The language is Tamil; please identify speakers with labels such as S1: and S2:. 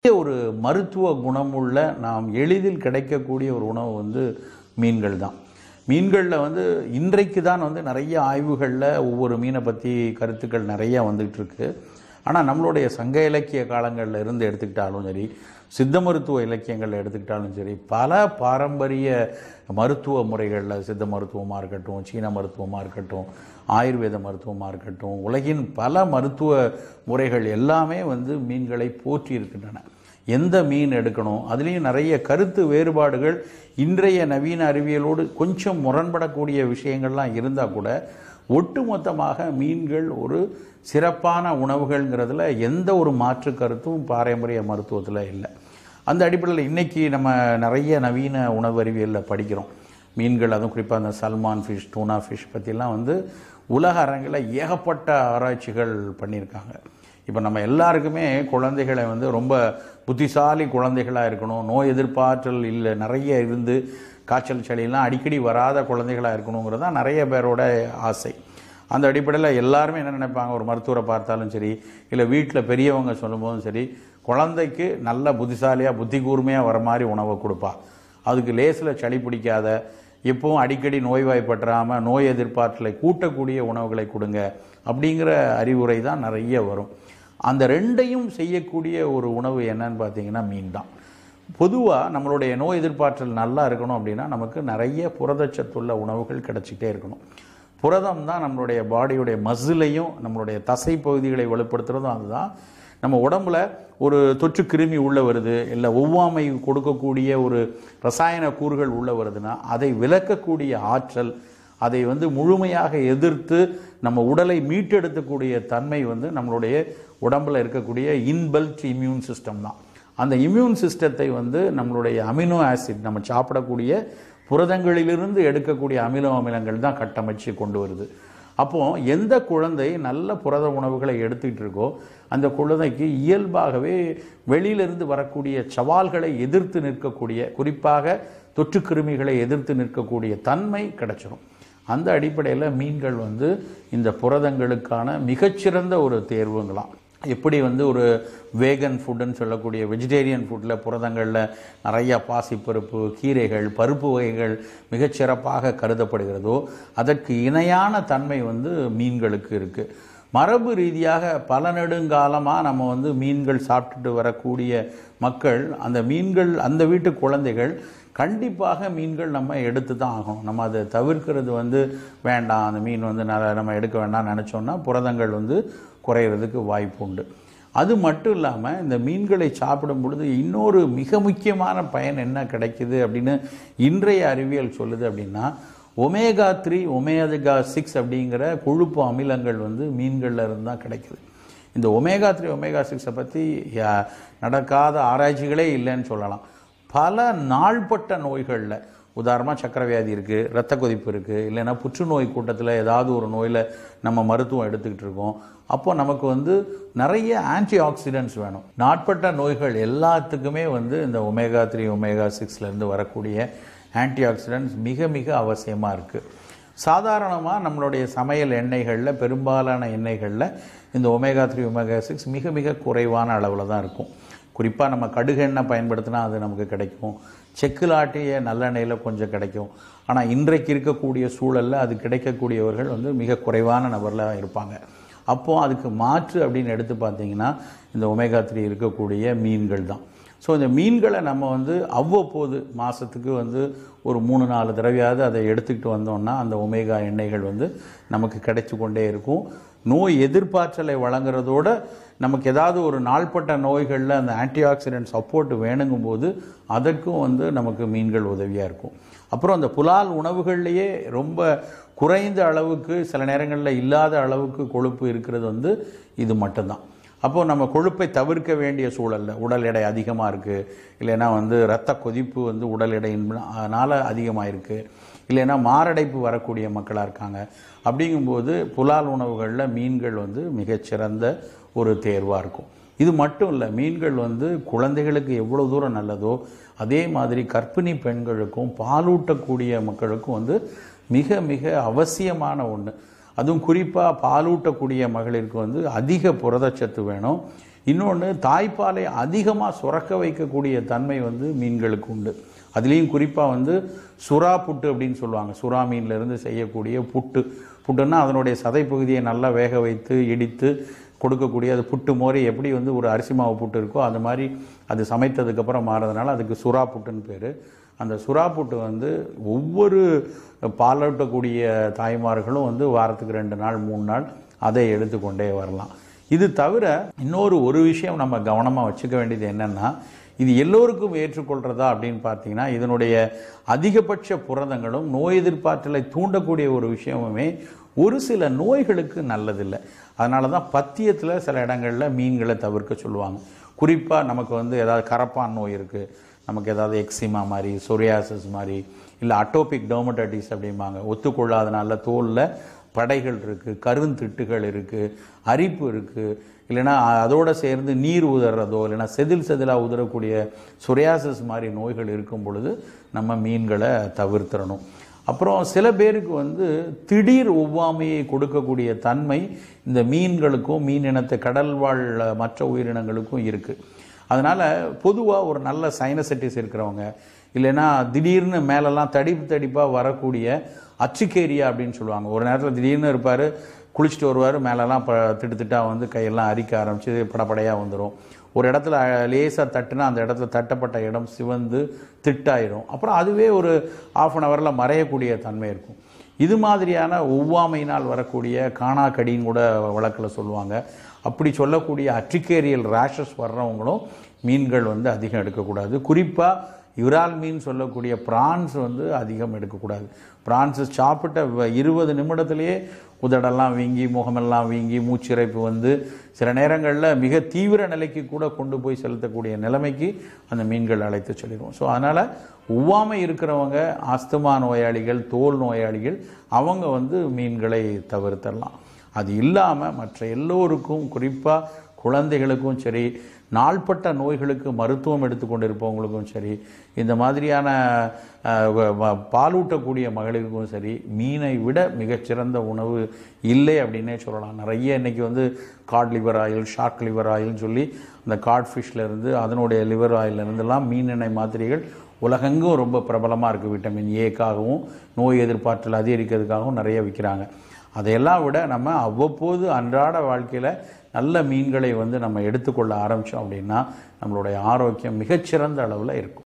S1: ஒரு மருத்துவ குணமுள்ள நாம் எளிதில் கிடைக்கக்கூடிய ஒரு உணவு வந்து மீன்கள் தான் மீன்களில் வந்து இன்றைக்கு தான் வந்து நிறைய ஆய்வுகளில் ஒவ்வொரு மீனை பற்றி கருத்துக்கள் நிறைய வந்துகிட்டு இருக்கு ஆனால் நம்மளுடைய சங்க இலக்கிய காலங்களில் இருந்து எடுத்துக்கிட்டாலும் சரி சித்த மருத்துவ இலக்கியங்களில் எடுத்துக்கிட்டாலும் சரி பல பாரம்பரிய மருத்துவ முறைகளில் சித்த மருத்துவமாக இருக்கட்டும் சீன மருத்துவமாக இருக்கட்டும் ஆயுர்வேத மருத்துவமாக இருக்கட்டும் உலகின் பல மருத்துவ முறைகள் எல்லாமே வந்து மீன்களை போற்றி இருக்கின்றன எந்த மீன் எடுக்கணும் அதுலேயும் நிறைய கருத்து வேறுபாடுகள் இன்றைய நவீன அறிவியலோடு கொஞ்சம் முரண்படக்கூடிய விஷயங்கள்லாம் இருந்தால் கூட ஒட்டுமொத்தமாக மீன்கள் ஒரு சிறப்பான உணவுகள்ங்கிறதுல எந்த ஒரு மாற்று கருத்தும் பாரம்பரிய மருத்துவத்தில் இல்லை அந்த அடிப்படையில் இன்றைக்கி நம்ம நிறைய நவீன உணவு அறிவியலில் படிக்கிறோம் மீன்கள் அதுவும் குறிப்பாக அந்த சல்மான் ஃபிஷ் டூனா ஃபிஷ் பற்றிலாம் வந்து உலக அரங்கில் ஏகப்பட்ட ஆராய்ச்சிகள் பண்ணியிருக்காங்க இப்போ நம்ம எல்லாருக்குமே குழந்தைகளை வந்து ரொம்ப புத்திசாலி குழந்தைகளாக இருக்கணும் நோய் எதிர்ப்பாற்றல் இல்லை நிறைய இருந்து காய்ச்சல் சளியெல்லாம் அடிக்கடி வராத குழந்தைகளாக இருக்கணுங்கிறது தான் நிறைய பேரோட ஆசை அந்த அடிப்படையில் எல்லாருமே என்ன நினைப்பாங்க ஒரு மருத்துவரை பார்த்தாலும் சரி இல்லை வீட்டில் பெரியவங்க சொல்லும்போதும் சரி குழந்தைக்கு நல்ல புத்திசாலியாக புத்தி கூர்மையாக வர மாதிரி உணவை கொடுப்பா அதுக்கு லேசில் சளி பிடிக்காத எப்பவும் அடிக்கடி நோய்வாய்ப்பற்றாமல் நோய் எதிர்ப்பாற்றலை கூட்டக்கூடிய உணவுகளை கொடுங்க அப்படிங்கிற அறிவுரை தான் நிறைய வரும் அந்த ரெண்டையும் செய்யக்கூடிய ஒரு உணவு என்னன்னு பார்த்தீங்கன்னா மீன் தான் பொதுவாக நம்மளுடைய நோய் எதிர்ப்பாற்றல் நல்லா இருக்கணும் அப்படின்னா நமக்கு நிறைய புரதச்சத்துள்ள உணவுகள் கிடைச்சிட்டே இருக்கணும் புரதம் தான் நம்மளுடைய பாடியுடைய மசிலையும் நம்மளுடைய தசை பகுதிகளை வலுப்படுத்துறதும் அதுதான் நம்ம உடம்புல ஒரு தொற்று கிருமி உள்ளே வருது இல்லை ஒவ்வாமை கொடுக்கக்கூடிய ஒரு ரசாயன கூறுகள் உள்ளே வருதுன்னா அதை விலக்கக்கூடிய ஆற்றல் அதை வந்து முழுமையாக எதிர்த்து நம்ம உடலை மீட்டெடுக்கக்கூடிய தன்மை வந்து நம்மளுடைய உடம்பில் இருக்கக்கூடிய இன்பல்ட் இம்யூன் சிஸ்டம் தான் அந்த இம்யூன் சிஸ்டத்தை வந்து நம்மளுடைய அமினோ ஆசிட் நம்ம சாப்பிடக்கூடிய புரதங்களிலிருந்து எடுக்கக்கூடிய அமினோ அமிலங்கள் தான் கட்டமைச்சு கொண்டு வருது அப்போ எந்த குழந்தை நல்ல புரத உணவுகளை எடுத்துக்கிட்டு இருக்கோ அந்த குழந்தைக்கு இயல்பாகவே வெளியிலிருந்து வரக்கூடிய சவால்களை எதிர்த்து நிற்கக்கூடிய குறிப்பாக தொற்று கிருமிகளை எதிர்த்து நிற்கக்கூடிய தன்மை கிடைச்சிரும் அந்த அடிப்படையில் மீன்கள் வந்து இந்த புரதங்களுக்கான மிகச்சிறந்த ஒரு தேர்வுங்களாம் எப்படி வந்து ஒரு வேகன் ஃபுட்டுன்னு சொல்லக்கூடிய வெஜிடேரியன் ஃபுட்டில் புரதங்களில் நிறைய பாசிப்பருப்பு கீரைகள் பருப்பு வகைகள் மிகச்சிறப்பாக கருதப்படுகிறதோ அதற்கு இணையான தன்மை வந்து மீன்களுக்கு இருக்குது மரபு ரீதியாக பல நெடுங்காலமாக நம்ம வந்து மீன்கள் சாப்பிட்டுட்டு வரக்கூடிய மக்கள் அந்த மீன்கள் அந்த வீட்டு குழந்தைகள் கண்டிப்பாக மீன்கள் நம்ம எடுத்து தான் ஆகணும் நம்ம அதை தவிர்க்கிறது வந்து வேண்டாம் அந்த மீன் வந்து நல்ல நம்ம எடுக்க வேண்டாம்னு நினச்சோன்னா புரதங்கள் வந்து குறையிறதுக்கு வாய்ப்பு உண்டு அது மட்டும் இல்லாமல் இந்த மீன்களை சாப்பிடும் பொழுது இன்னொரு மிக முக்கியமான பயன் என்ன கிடைக்குது அப்படின்னு இன்றைய அறிவியல் சொல்லுது அப்படின்னா ஒமேகா த்ரீ ஒமேகா சிக்ஸ் அப்படிங்கிற கொழுப்பு அமிலங்கள் வந்து மீன்களில் இருந்து தான் கிடைக்குது இந்த ஒமேகா த்ரீ ஒமேகா சிக்ஸை பற்றி நடக்காத ஆராய்ச்சிகளே இல்லைன்னு சொல்லலாம் பல நாள்பட்ட நோய்களில் உதாரணமாக சக்கரை வியாதி இருக்குது ரத்த கொதிப்பு இருக்குது இல்லைன்னா புற்றுநோய் கூட்டத்தில் ஏதாவது ஒரு நோயில் நம்ம மருத்துவம் எடுத்துக்கிட்டு இருக்கோம் அப்போ நமக்கு வந்து நிறைய ஆன்டி ஆக்சிடென்ட்ஸ் வேணும் நாட்பட்ட நோய்கள் எல்லாத்துக்குமே வந்து இந்த ஒமேகா த்ரீ ஒமேகா சிக்ஸ்லேருந்து வரக்கூடிய ஆன்டி ஆக்சிடென்ட்ஸ் மிக மிக அவசியமாக இருக்குது சாதாரணமாக நம்மளுடைய சமையல் எண்ணெய்களில் பெரும்பாலான எண்ணெய்களில் இந்த ஒமேகா த்ரீ ஒமேகா சிக்ஸ் மிக மிக குறைவான அளவில் தான் இருக்கும் குறிப்பாக நம்ம கடுகு எண்ணெய் பயன்படுத்தினா அது நமக்கு கிடைக்கும் செக்கில் ஆட்டிய நல்லெண்ணெயில் கொஞ்சம் கிடைக்கும் ஆனால் இன்றைக்கு இருக்கக்கூடிய சூழலில் அது கிடைக்கக்கூடியவர்கள் வந்து மிக குறைவான நபரில் இருப்பாங்க அப்போது அதுக்கு மாற்று அப்படின்னு எடுத்து பார்த்தீங்கன்னா இந்த ஒமேகா த்ரீ இருக்கக்கூடிய மீன்கள் தான் ஸோ இந்த மீன்களை நம்ம வந்து அவ்வப்போது மாதத்துக்கு வந்து ஒரு மூணு நாலு தடவையாவது அதை எடுத்துக்கிட்டு வந்தோம்னா அந்த ஒமேகா எண்ணெய்கள் வந்து நமக்கு கிடைச்சி கொண்டே இருக்கும் நோய் எதிர்ப்பாற்றலை வழங்குறதோட நமக்கு ஏதாவது ஒரு நாள்பட்ட நோய்களில் அந்த ஆன்டி ஆக்சிடென்ட் சப்போர்ட் வேணுங்கும்போது அதற்கும் வந்து நமக்கு மீன்கள் உதவியாக இருக்கும் அப்புறம் அந்த புலால் உணவுகள்லேயே ரொம்ப குறைந்த அளவுக்கு சில நேரங்களில் இல்லாத அளவுக்கு கொழுப்பு இருக்கிறது வந்து இது மட்டும்தான் அப்போது நம்ம கொழுப்பை தவிர்க்க வேண்டிய சூழலில் உடல் எடை அதிகமாக இருக்குது இல்லைன்னா வந்து இரத்த கொதிப்பு வந்து உடல் எடையினால் அதிகமாக இருக்குது இல்லைன்னா மாரடைப்பு வரக்கூடிய மக்களாக இருக்காங்க அப்படிங்கும்போது புலால் உணவுகளில் மீன்கள் வந்து மிகச்சிறந்த ஒரு தேர்வாக இருக்கும் இது மட்டும் இல்லை மீன்கள் வந்து குழந்தைகளுக்கு எவ்வளோ தூரம் நல்லதோ அதே மாதிரி கர்ப்பிணி பெண்களுக்கும் பாலூட்டக்கூடிய மக்களுக்கும் வந்து மிக மிக அவசியமான ஒன்று அதுவும் குறிப்பாக பாலூட்டக்கூடிய மகளிருக்கு வந்து அதிக புரதச்சத்து வேணும் இன்னொன்று தாய்ப்பாலை அதிகமாக சுரக்க வைக்கக்கூடிய தன்மை வந்து மீன்களுக்கு உண்டு அதுலேயும் குறிப்பாக வந்து சுறா புட்டு அப்படின்னு சொல்லுவாங்க சுறா மீன்ல இருந்து செய்யக்கூடிய புட்டு புட்டுன்னா அதனுடைய சதை பகுதியை நல்லா வேக வைத்து இடித்து கொடுக்கக்கூடிய அது புட்டு மோரி எப்படி வந்து ஒரு அரிசி மாவு புட்டு இருக்கோ அது மாதிரி அது சமைத்ததுக்கப்புறம் மாறதுனால அதுக்கு சுறா புட்டுன்னு பேர் அந்த சுறா புட்டு வந்து ஒவ்வொரு பாலூட்டக்கூடிய தாய்மார்களும் வந்து வாரத்துக்கு ரெண்டு நாள் மூணு நாள் அதை எடுத்துக்கொண்டே வரலாம் இது தவிர இன்னொரு ஒரு விஷயம் நம்ம கவனமாக வச்சுக்க வேண்டியது என்னென்னா இது எல்லோருக்கும் ஏற்றுக்கொள்கிறதா அப்படின்னு பார்த்தீங்கன்னா இதனுடைய அதிகபட்ச புரதங்களும் நோய் எதிர்ப்பாற்றலை தூண்டக்கூடிய ஒரு விஷயமுமே ஒரு சில நோய்களுக்கு நல்லதில்லை அதனால தான் பத்தியத்தில் சில இடங்களில் மீன்களை தவிர்க்க சொல்லுவாங்க குறிப்பாக நமக்கு வந்து ஏதாவது கரப்பான் நோய் இருக்குது நமக்கு ஏதாவது எக்ஸிமா மாதிரி சொரியாசிஸ் மாதிரி இல்லை அட்டோபிக் டெர்மடைட்டிஸ் அப்படிம்பாங்க ஒத்துக்கொள்ளாதனால தோலில் படைகள் இருக்குது கருந்திட்டுகள் இருக்குது அரிப்பு இருக்குது இல்லைன்னா அதோடு சேர்ந்து நீர் உதறதோ இல்லைன்னா செதில் செதிலாக உதறக்கூடிய சொரியாசிஸ் மாதிரி நோய்கள் இருக்கும் பொழுது நம்ம மீன்களை தவிர்த்திடணும் அப்புறம் சில பேருக்கு வந்து திடீர் ஒவ்வாமையை கொடுக்கக்கூடிய தன்மை இந்த மீன்களுக்கும் மீன் இனத்தை கடல் வாழ் மற்ற உயிரினங்களுக்கும் இருக்குது அதனால் பொதுவாக ஒரு நல்ல சைனசைட்டிஸ் இருக்கிறவங்க இல்லைன்னா திடீர்னு மேலெல்லாம் தடிப்பு தடிப்பாக வரக்கூடிய அச்சுக்கேரியா அப்படின்னு சொல்லுவாங்க ஒரு நேரத்தில் திடீர்னு இருப்பார் குளிச்சுட்டு வருவார் மேலெல்லாம் ப திட்டு திட்டாக வந்து கையெல்லாம் அரிக்க ஆரம்பிச்சு படப்படையாக வந்துடும் ஒரு இடத்துல லேசாக தட்டுனா அந்த இடத்துல தட்டப்பட்ட இடம் சிவந்து திட்டாயிரும் அப்புறம் அதுவே ஒரு ஆஃப் அன் ஹவரில் மறையக்கூடிய தன்மை இருக்கும் இது மாதிரியான ஒவ்வாமையினால் வரக்கூடிய காணாக்கடின்னு கூட வழக்கில் சொல்லுவாங்க அப்படி சொல்லக்கூடிய அட்ரிகேரியல் ரேஷஸ் வர்றவங்களும் மீன்கள் வந்து அதிகம் எடுக்கக்கூடாது குறிப்பாக இறால் மீன் சொல்லக்கூடிய ப்ரான்ஸ் வந்து அதிகம் எடுக்கக்கூடாது ப்ரான்ஸ் சாப்பிட்ட வ- இருபது நிமிடத்திலேயே உதடெல்லாம் வீங்கி முகமெல்லாம் வீங்கி மூச்சிறைப்பு வந்து சில நேரங்களில் மிக தீவிர நிலைக்கு கூட கொண்டு போய் செலுத்தக்கூடிய நிலைமைக்கு அந்த மீன்கள் அழைத்து செல்லிடும் ஸோ அதனால் ஒவ்வாமை இருக்கிறவங்க ஆஸ்துமா நோயாளிகள் தோல் நோயாளிகள் அவங்க வந்து மீன்களை தவிர்த்தரலாம் அது இல்லாமல் மற்ற எல்லோருக்கும் குறிப்பாக குழந்தைகளுக்கும் சரி நாள்பட்ட நோய்களுக்கு மருத்துவம் எடுத்துக்கொண்டிருப்பவங்களுக்கும் சரி இந்த மாதிரியான அஹ், வ- வ- பாலூட்டக்கூடிய மகளிருக்கும் சரி மீனை விட மிகச்சிறந்த உணவு இல்லை அப்படின்னே சொல்லலாம் நிறைய இன்னைக்கு வந்து cod liver oil shark liver ஆயில்னு சொல்லி அந்த காட் ஃபிஷ்ல இருந்து அதனுடைய லிவர் ஆயில்ல இருந்தெல்லாம் மீன் எண்ணெய் மாத்திரைகள் உலகெங்கும் ரொம்ப பிரபலமாக இருக்குது விட்டமின் ஏக்காகவும் நோய் எதிர்ப்பாற்றல் அதிகரிக்கிறதுக்காகவும் நிறைய விற்கிறாங்க அதையெல்லாம் விட நம்ம அவ்வப்போது அன்றாட வாழ்க்கையில் நல்ல மீன்களை வந்து நம்ம எடுத்துக்கொள்ள ஆரம்பித்தோம் அப்படின்னா நம்மளுடைய ஆரோக்கியம் மிகச்சிறந்த அளவில் இருக்கும்